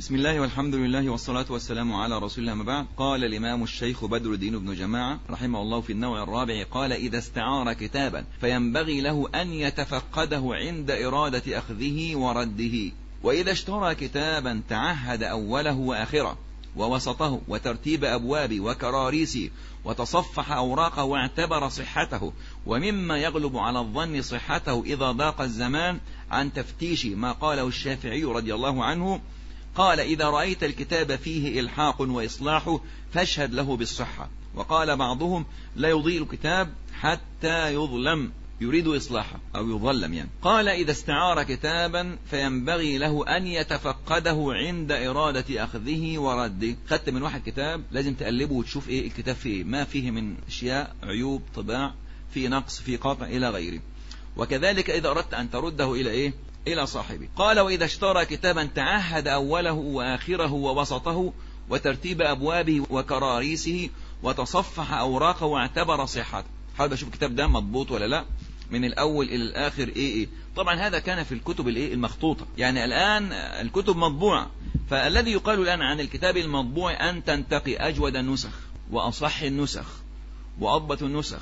بسم الله والحمد لله والصلاة والسلام على رسول الله ما بعد قال الإمام الشيخ بدر الدين بن جماعة رحمه الله في النوع الرابع قال إذا استعار كتابا فينبغي له أن يتفقده عند إرادة أخذه ورده وإذا اشترى كتابا تعهد أوله وآخره ووسطه وترتيب أبواب وكراريسه وتصفح أوراقه واعتبر صحته ومما يغلب على الظن صحته إذا ضاق الزمان عن تفتيش ما قاله الشافعي رضي الله عنه قال إذا رأيت الكتاب فيه إلحاق وإصلاح فاشهد له بالصحة وقال بعضهم لا يضيء الكتاب حتى يظلم يريد إصلاحه أو يظلم يعني قال إذا استعار كتابا فينبغي له أن يتفقده عند إرادة أخذه ورده خدت من واحد كتاب لازم تقلبه وتشوف إيه الكتاب فيه ما فيه من أشياء عيوب طباع في نقص في قطع إلى غيره وكذلك إذا أردت أن ترده إلى إيه إلى صاحبه قال وإذا اشترى كتابا تعهد أوله وآخره ووسطه وترتيب أبوابه وكراريسه وتصفح أوراقه واعتبر صحته حابب أشوف الكتاب ده مضبوط ولا لا من الأول إلى الآخر إيه إيه طبعا هذا كان في الكتب الإيه المخطوطة يعني الآن الكتب مطبوعة فالذي يقال الآن عن الكتاب المطبوع أن تنتقي أجود النسخ وأصح النسخ وأضبط النسخ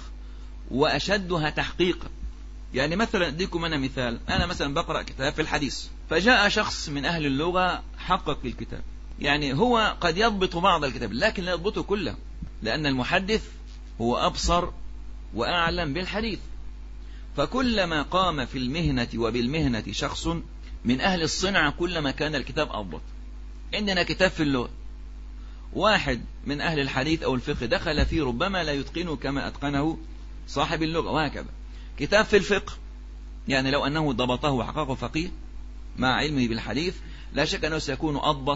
وأشدها تحقيقا يعني مثلا أديكم أنا مثال أنا مثلا بقرأ كتاب في الحديث فجاء شخص من أهل اللغة حقق في الكتاب يعني هو قد يضبط بعض الكتاب لكن لا يضبطه كله لأن المحدث هو أبصر وأعلم بالحديث فكلما قام في المهنة وبالمهنة شخص من أهل الصنعة كلما كان الكتاب أضبط عندنا كتاب في اللغة واحد من أهل الحديث أو الفقه دخل فيه ربما لا يتقنه كما أتقنه صاحب اللغة وهكذا كتاب في الفقه يعني لو أنه ضبطه وحققه فقيه مع علمه بالحديث لا شك أنه سيكون أضبط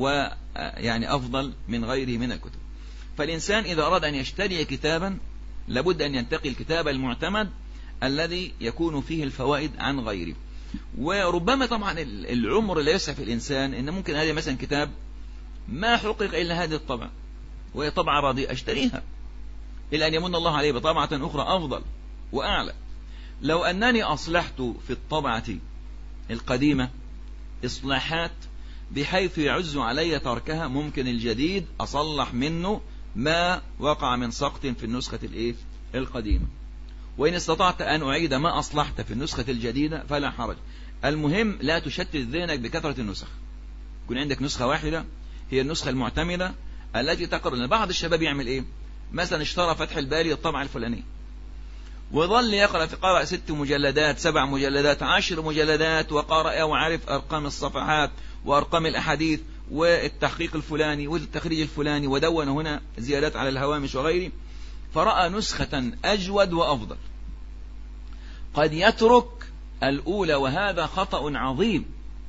ويعني أفضل من غيره من الكتب فالإنسان إذا أراد أن يشتري كتابا لابد أن ينتقي الكتاب المعتمد الذي يكون فيه الفوائد عن غيره وربما طبعا العمر لا يسعف الإنسان إن ممكن هذا مثلا كتاب ما حقق إلا هذه الطبعة وهي طبعة راضية أشتريها إلا أن يمن الله عليه بطبعة أخرى أفضل وأعلى لو أنني أصلحت في الطبعة القديمة إصلاحات بحيث يعز علي تركها ممكن الجديد أصلح منه ما وقع من سقط في النسخة الإيه؟ القديمة وإن استطعت أن أعيد ما أصلحت في النسخة الجديدة فلا حرج المهم لا تشتت ذهنك بكثرة النسخ يكون عندك نسخة واحدة هي النسخة المعتمدة التي تقر بعض الشباب يعمل إيه مثلا اشترى فتح الباري الطبعة الفلانية وظل يقرأ في قرأ ست مجلدات سبع مجلدات عشر مجلدات وقرأ وعرف أرقام الصفحات وأرقام الأحاديث والتحقيق الفلاني والتخريج الفلاني ودون هنا زيادات على الهوامش وغيره فرأى نسخة أجود وأفضل قد يترك الأولى وهذا خطأ عظيم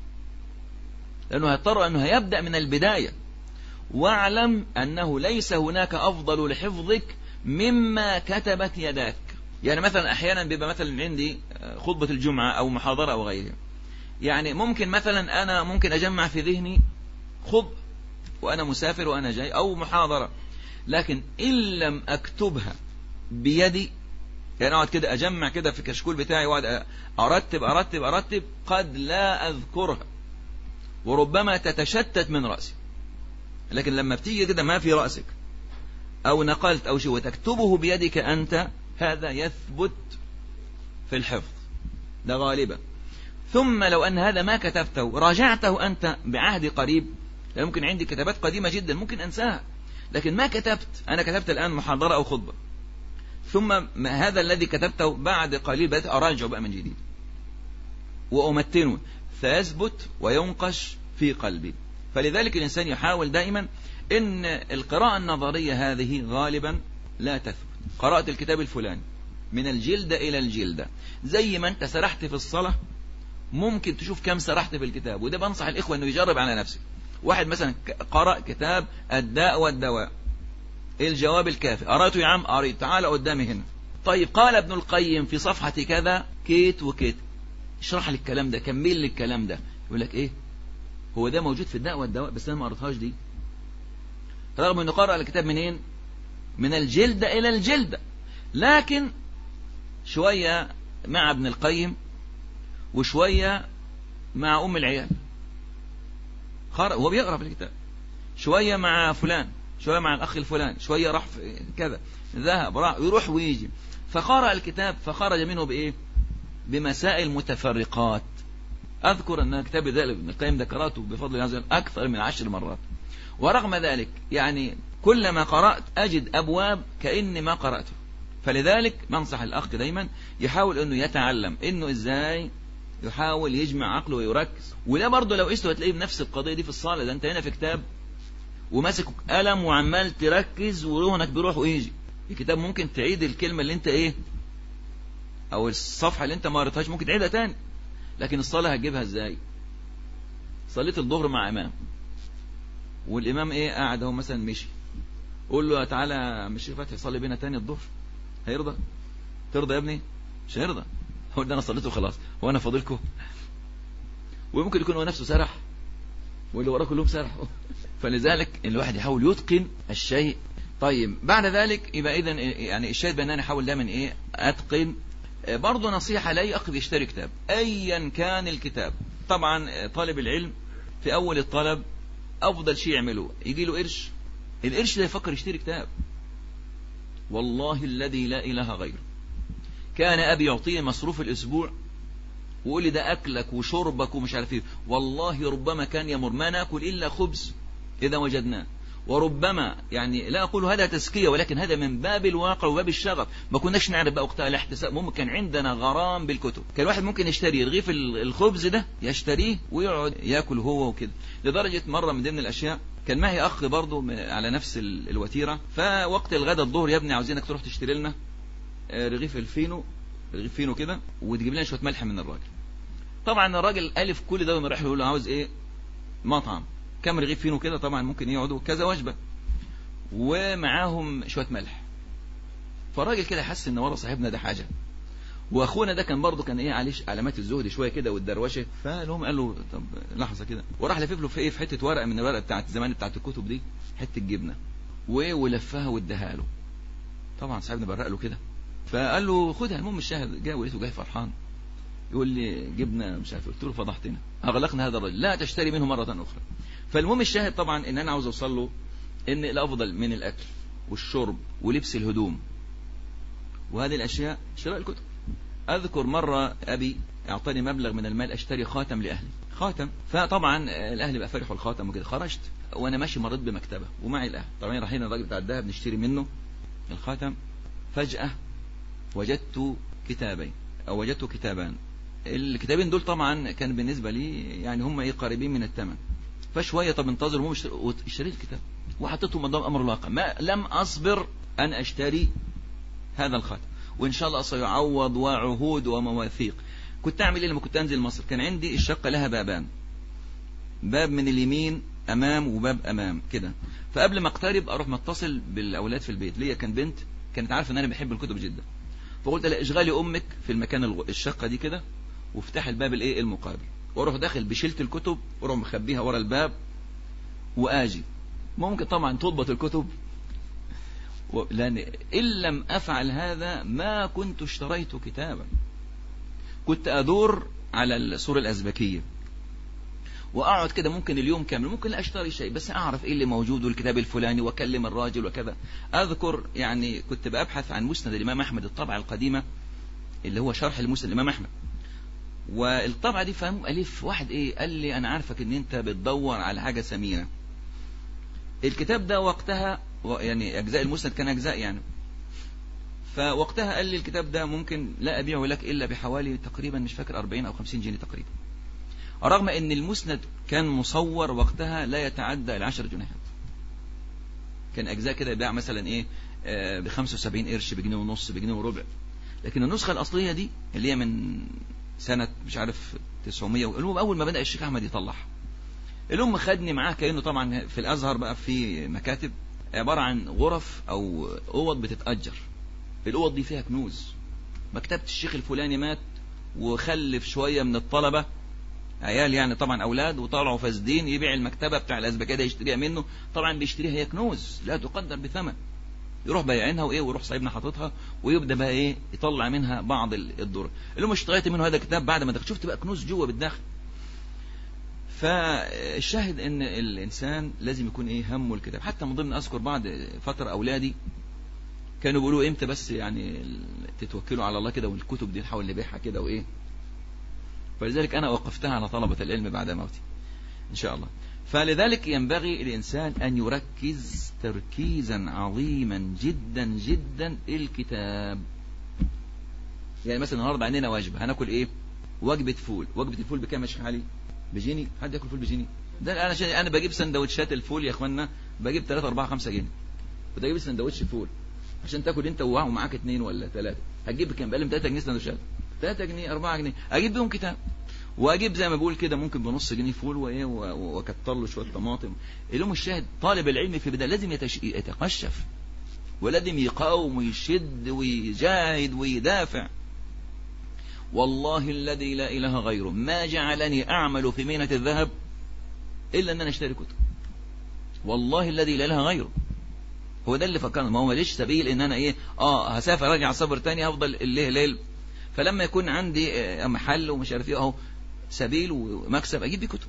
لأنه يضطر أنه يبدأ من البداية واعلم أنه ليس هناك أفضل لحفظك مما كتبت يداك يعني مثلا أحيانا بيبقى مثلا عندي خطبة الجمعة أو محاضرة أو غيرها يعني ممكن مثلا أنا ممكن أجمع في ذهني خطبة وأنا مسافر وأنا جاي أو محاضرة لكن إن لم أكتبها بيدي يعني أقعد كده أجمع كده في كشكول بتاعي وأقعد أرتب أرتب أرتب قد لا أذكرها وربما تتشتت من رأسي لكن لما بتيجي كده ما في رأسك أو نقلت أو شيء وتكتبه بيدك أنت هذا يثبت في الحفظ ده غالبا ثم لو أن هذا ما كتبته راجعته أنت بعهد قريب لأن ممكن عندي كتابات قديمة جدا ممكن أنساها لكن ما كتبت أنا كتبت الآن محاضرة أو خطبة ثم هذا الذي كتبته بعد قليل بدأت أراجعه بقى من جديد وأمتنه فيثبت وينقش في قلبي فلذلك الإنسان يحاول دائما إن القراءة النظرية هذه غالبا لا تثبت قرأت الكتاب الفلاني من الجلدة إلى الجلدة زي ما أنت سرحت في الصلاة ممكن تشوف كم سرحت في الكتاب وده بنصح الإخوة أنه يجرب على نفسه واحد مثلا قرأ كتاب الداء والدواء الجواب الكافي قرأته يا عم قريت تعال قدامي هنا طيب قال ابن القيم في صفحة كذا كيت وكيت اشرح لي الكلام ده كمل لي الكلام ده يقول لك ايه هو ده موجود في الداء والدواء بس انا ما قريتهاش دي رغم انه قرأ الكتاب منين من الجلدة الى الجلدة لكن شوية مع ابن القيم وشوية مع ام العيال خرج هو بيقرا في الكتاب شويه مع فلان شويه مع الاخ الفلان شويه راح كذا ذهب راح يروح ويجي فقرأ الكتاب فخرج منه بايه بمسائل متفرقات اذكر ان كتاب ذلك ابن القيم ذكرته بفضل الله عز وجل اكثر من عشر مرات ورغم ذلك يعني كلما قرأت أجد أبواب كأني ما قرأته فلذلك منصح الأخ دايما يحاول أنه يتعلم أنه إزاي يحاول يجمع عقله ويركز وده برضه لو قسته هتلاقيه بنفس القضية دي في الصالة ده أنت هنا في كتاب وماسك قلم وعمال تركز ورهنك بيروح ويجي الكتاب ممكن تعيد الكلمة اللي أنت إيه أو الصفحة اللي أنت ما قريتهاش ممكن تعيدها تاني لكن الصلاة هتجيبها إزاي صليت الظهر مع إمام والإمام إيه قاعد أهو مثلا مشي قول له تعالى مش فتحي صلي بينا تاني الظهر هيرضى ترضى يا ابني مش هيرضى هو ده انا صليته خلاص هو انا فاضلكم وممكن يكون هو نفسه سرح واللي وراه كلهم سرحوا فلذلك الواحد يحاول يتقن الشيء طيب بعد ذلك يبقى اذا يعني الشاهد بان انا احاول دايما ايه اتقن برضه نصيحة لاي اخ يشتري كتاب ايا كان الكتاب طبعا طالب العلم في اول الطلب افضل شيء يعمله يجي له قرش القرش ده يفكر يشتري كتاب والله الذي لا إله غيره كان أبي يعطيني مصروف الأسبوع ويقول لي ده أكلك وشربك ومش عارف ايه والله ربما كان يمر ما ناكل إلا خبز إذا وجدناه وربما يعني لا أقول هذا تزكية ولكن هذا من باب الواقع وباب الشغف ما كناش نعرف بقى وقتها الاحتساب ممكن كان عندنا غرام بالكتب كان واحد ممكن يشتري رغيف الخبز ده يشتريه ويقعد ياكل هو وكده لدرجة مرة من ضمن الأشياء كان معي أخ برضه على نفس الوتيرة فوقت الغداء الظهر يا ابني عاوزينك تروح تشتري لنا رغيف الفينو رغيف فينو كده وتجيب لنا شوية ملح من الراجل طبعا الراجل ألف كل ده وما راح يقول له عاوز إيه مطعم كم رغيف فينو كده طبعا ممكن يقعدوا كذا وجبة ومعاهم شوية ملح فالراجل كده حس ان ورا صاحبنا ده حاجة واخونا ده كان برضه كان ايه عليه علامات الزهد شويه كده والدروشه فالهم قال له طب لحظه كده وراح لفف له في ايه في حته ورقه من الورقه بتاعت زمان بتاعت الكتب دي حته جبنه وايه ولفها واداها له طبعا صاحبنا برق له كده فقال له خدها المهم الشاهد جاي ولقيته جاي فرحان يقول لي جبنه مش عارف قلت له فضحتنا اغلقنا هذا الرجل لا تشتري منه مره اخرى فالمهم الشاهد طبعا ان انا عاوز اوصل له ان الافضل من الاكل والشرب ولبس الهدوم وهذه الاشياء شراء الكتب اذكر مرة ابي اعطاني مبلغ من المال اشتري خاتم لاهلي خاتم فطبعا الاهل بقى فرحوا الخاتم وكده خرجت وانا ماشي مريت بمكتبه ومعي الاهل طبعا رايحين الراجل بتاع الذهب نشتري منه الخاتم فجأة وجدت كتابين او وجدت كتابان الكتابين دول طبعا كان بالنسبة لي يعني هم ايه قريبين من الثمن فشوية طب انتظر المهم اشتريت الكتاب وحطيتهم قدام امر الواقع ما لم اصبر ان اشتري هذا الخاتم وإن شاء الله سيعوض وعهود ومواثيق كنت أعمل إيه لما كنت أنزل مصر كان عندي الشقة لها بابان باب من اليمين أمام وباب أمام كده فقبل ما اقترب أروح متصل بالأولاد في البيت ليا كان بنت كانت عارفة أن أنا بحب الكتب جدا فقلت لها اشغلي أمك في المكان الشقة دي كده وافتح الباب الايه المقابل واروح داخل بشلت الكتب واروح مخبيها ورا الباب واجي ممكن طبعا تضبط الكتب لأن إن لم أفعل هذا ما كنت اشتريت كتابا كنت أدور على السورة الأزبكية وأقعد كده ممكن اليوم كامل ممكن لا أشتري شيء بس أعرف إيه اللي موجود والكتاب الفلاني وأكلم الراجل وكذا أذكر يعني كنت بأبحث عن مسند الإمام أحمد الطبعة القديمة اللي هو شرح المسند الإمام أحمد والطبعة دي فهم ألف واحد إيه قال لي أنا عارفك إن أنت بتدور على حاجة ثمينة الكتاب ده وقتها يعني أجزاء المسند كان أجزاء يعني فوقتها قال لي الكتاب ده ممكن لا أبيعه لك إلا بحوالي تقريبا مش فاكر 40 أو 50 جنيه تقريبا رغم أن المسند كان مصور وقتها لا يتعدى العشر جنيهات كان أجزاء كده يباع مثلا إيه ب 75 قرش بجنيه ونص بجنيه وربع لكن النسخة الأصلية دي اللي هي من سنة مش عارف 900 المهم أول ما بدأ الشيخ أحمد يطلعها الأم خدني معاه كأنه طبعا في الأزهر بقى في مكاتب عبارة عن غرف أو أوض بتتأجر الأوض دي فيها كنوز مكتبة الشيخ الفلاني مات وخلف شوية من الطلبة عيال يعني طبعا أولاد وطلعوا فاسدين يبيع المكتبة بتاع الأزبكية ده يشتريها منه طبعا بيشتريها هي كنوز لا تقدر بثمن يروح بايعينها وايه ويروح صاحبنا حاططها ويبدا بقى ايه يطلع منها بعض الدور اللي هم اشتريت منه هذا الكتاب بعد ما دخلت شفت بقى كنوز جوه بالداخل فالشاهد ان الانسان لازم يكون ايه همه الكتاب حتى من ضمن اذكر بعض فتره اولادي كانوا بيقولوا امتى بس يعني تتوكلوا على الله كده والكتب دي نحاول نبيعها كده وايه فلذلك انا وقفتها على طلبة العلم بعد موتي ان شاء الله فلذلك ينبغي الانسان ان يركز تركيزا عظيما جدا جدا الكتاب يعني مثلا النهارده عندنا وجبه هناكل ايه وجبه فول وجبه الفول بكام يا شيخ علي بجنيه حد ياكل فول بجنيه ده انا شا... انا بجيب سندوتشات الفول يا اخوانا بجيب 3 4 5 جنيه بجيب سندوتش فول عشان تاكل انت ومعاك اثنين ولا ثلاثه هتجيب كام بقى 3 جنيه سندوتشات 3 جنيه 4 جنيه اجيب بيهم كتاب واجيب زي ما بقول كده ممكن بنص جنيه فول وايه واكتر له شويه طماطم اليوم الشاهد طالب العلم في بدايه لازم يتش... يتقشف ولازم يقاوم ويشد ويجاهد ويدافع والله الذي لا إله غيره ما جعلني أعمل في مينة الذهب إلا أن أنا أشتري كتب والله الذي لا إله غيره هو ده اللي فكرنا ما هو ماليش سبيل ان انا ايه اه هسافر راجع صبر تاني هفضل الليل ليل فلما يكون عندي محل ومش عارف ايه اهو سبيل ومكسب اجيب بيه كتب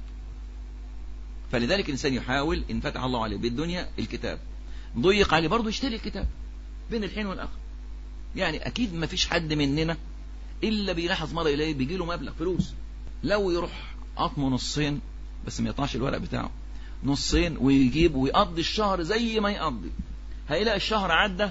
فلذلك الانسان يحاول ان فتح الله عليه بالدنيا الكتاب ضيق عليه برضه يشتري الكتاب بين الحين والاخر يعني اكيد ما فيش حد مننا الا بيلاحظ مره اليه بيجي له مبلغ فلوس لو يروح قطمه نصين بس ما يقطعش الورق بتاعه نصين ويجيب ويقضي الشهر زي ما يقضي هيلاقي الشهر عدى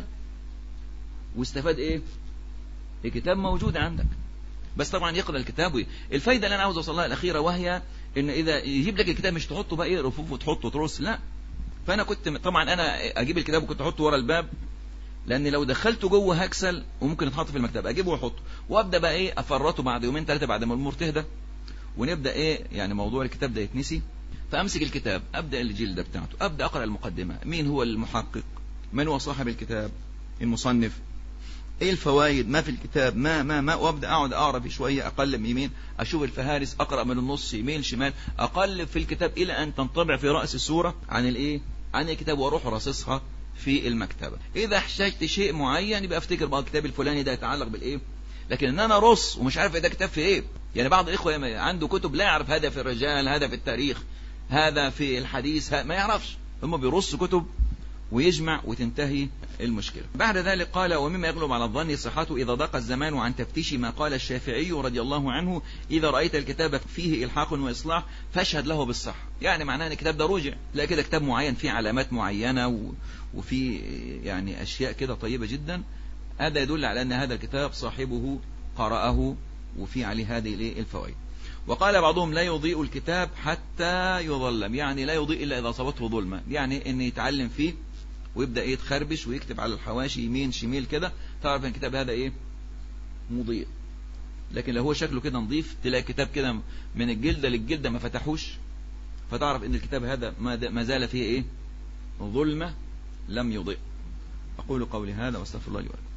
واستفاد ايه الكتاب موجود عندك بس طبعا يقرا الكتاب الفايده اللي انا عاوز اوصلها الاخيره وهي ان اذا يجيب لك الكتاب مش تحطه بقى ايه رفوف وتحطه وترص لا فانا كنت طبعا انا اجيب الكتاب وكنت احطه ورا الباب لان لو دخلته جوه هكسل وممكن يتحط في المكتب اجيبه واحطه وابدا بقى ايه افرطه بعد يومين ثلاثه بعد ما الامور تهدى ونبدا ايه يعني موضوع الكتاب ده يتنسي فامسك الكتاب ابدا الجلده بتاعته ابدا اقرا المقدمه مين هو المحقق من هو صاحب الكتاب المصنف ايه الفوائد ما في الكتاب ما ما ما وابدا اقعد اقرا في شويه اقلب يمين اشوف الفهارس اقرا من النص يمين شمال اقلب في الكتاب الى ان تنطبع في راس السوره عن الايه عن الكتاب واروح راصصها في المكتبه اذا احتجت شيء معين يبقى افتكر بقى الكتاب الفلاني ده يتعلق بالايه لكن ان انا رص ومش عارف ده كتاب في ايه يعني بعض الاخوه عنده كتب لا يعرف هذا في الرجال هذا في التاريخ هذا في الحديث ما يعرفش هم بيرصوا كتب ويجمع وتنتهي المشكلة بعد ذلك قال ومما يغلب على الظن صحته إذا ضاق الزمان عن تفتيش ما قال الشافعي رضي الله عنه إذا رأيت الكتاب فيه إلحاق وإصلاح فاشهد له بالصح يعني معناه أن الكتاب ده رجع لا كده كتاب معين فيه علامات معينة وفيه يعني أشياء كده طيبة جدا هذا يدل على أن هذا الكتاب صاحبه قرأه وفي عليه هذه الفوائد وقال بعضهم لا يضيء الكتاب حتى يظلم يعني لا يضيء إلا إذا أصابته ظلمة يعني أن يتعلم فيه ويبدأ ايه يتخربش ويكتب على الحواشي يمين شميل كده تعرف ان الكتاب هذا ايه مضيء لكن لو هو شكله كده نظيف تلاقي كتاب كده من الجلدة للجلدة ما فتحوش فتعرف ان الكتاب هذا ما زال فيه ايه ظلمة لم يضيء أقول قولي هذا واستغفر الله لي ولكم